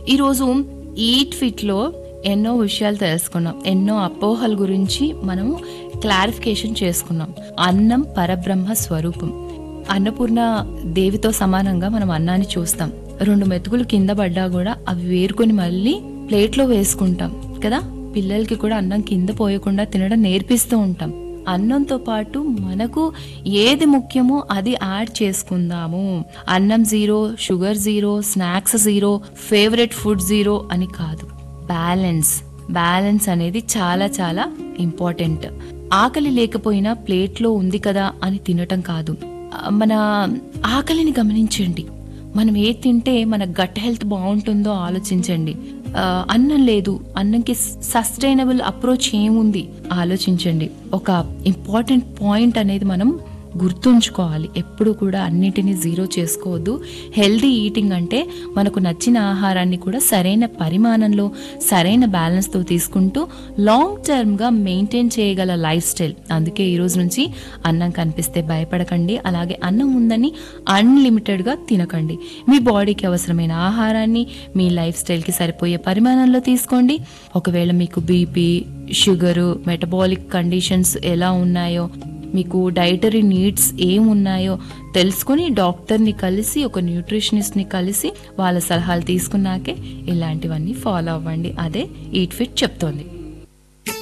ఈరోజు ఈట్ ఫిట్లో ఎన్నో విషయాలు తెలుసుకున్నాం ఎన్నో అపోహల గురించి మనము క్లారిఫికేషన్ చేసుకున్నాం అన్నం పరబ్రహ్మ స్వరూపం అన్నపూర్ణ దేవితో సమానంగా మనం అన్నాన్ని చూస్తాం రెండు మెతుకులు కింద పడ్డా కూడా అవి వేరుకొని మళ్ళీ ప్లేట్లో వేసుకుంటాం కదా పిల్లలకి కూడా అన్నం కింద పోయకుండా తినడం నేర్పిస్తూ ఉంటాం అన్నంతో పాటు మనకు ఏది ముఖ్యమో అది యాడ్ చేసుకుందాము అన్నం zero sugar zero snacks zero favourite food zero అని కాదు బ్యాలెన్స్ బ్యాలెన్స్ అనేది చాలా చాలా ఇంపార్టెంట్ ఆకలి లేకపోయినా ప్లేట్లో ఉంది కదా అని తినటం కాదు ఆ, మన ఆకలిని గమనించండి మనం ఏ తింటే మన గట్ హెల్త్ బాగుంటుందో ఆలోచించండి ఆ, అన్నం లేదు అన్నంకి సస్టైనబుల్ అప్రోచ్ ఏముంది ఆలోచించండి ఒక ఇంపార్టెంట్ పాయింట్ అనేది మనం గుర్తుంచుకోవాలి ఎప్పుడు కూడా అన్నిటినీ జీరో చేసుకోవద్దు హెల్దీ ఈటింగ్ అంటే మనకు నచ్చిన ఆహారాన్ని కూడా సరైన పరిమాణంలో సరైన బ్యాలెన్స్తో తీసుకుంటూ లాంగ్ టర్మ్గా మెయింటైన్ చేయగల లైఫ్ స్టైల్ అందుకే ఈ రోజు నుంచి అన్నం కనిపిస్తే భయపడకండి అలాగే అన్నం ఉందని అన్లిమిటెడ్గా తినకండి మీ బాడీకి అవసరమైన ఆహారాన్ని మీ లైఫ్ స్టైల్కి సరిపోయే పరిమాణంలో తీసుకోండి ఒకవేళ మీకు బీపీ షుగరు మెటబాలిక్ కండిషన్స్ ఎలా ఉన్నాయో మీకు డైటరీ నీడ్స్ ఏమున్నాయో తెలుసుకొని డాక్టర్ని కలిసి ఒక న్యూట్రిషనిస్ట్ని కలిసి వాళ్ళ సలహాలు తీసుకున్నాకే ఇలాంటివన్నీ ఫాలో అవ్వండి అదే ఈట్ ఫిట్ చెప్తోంది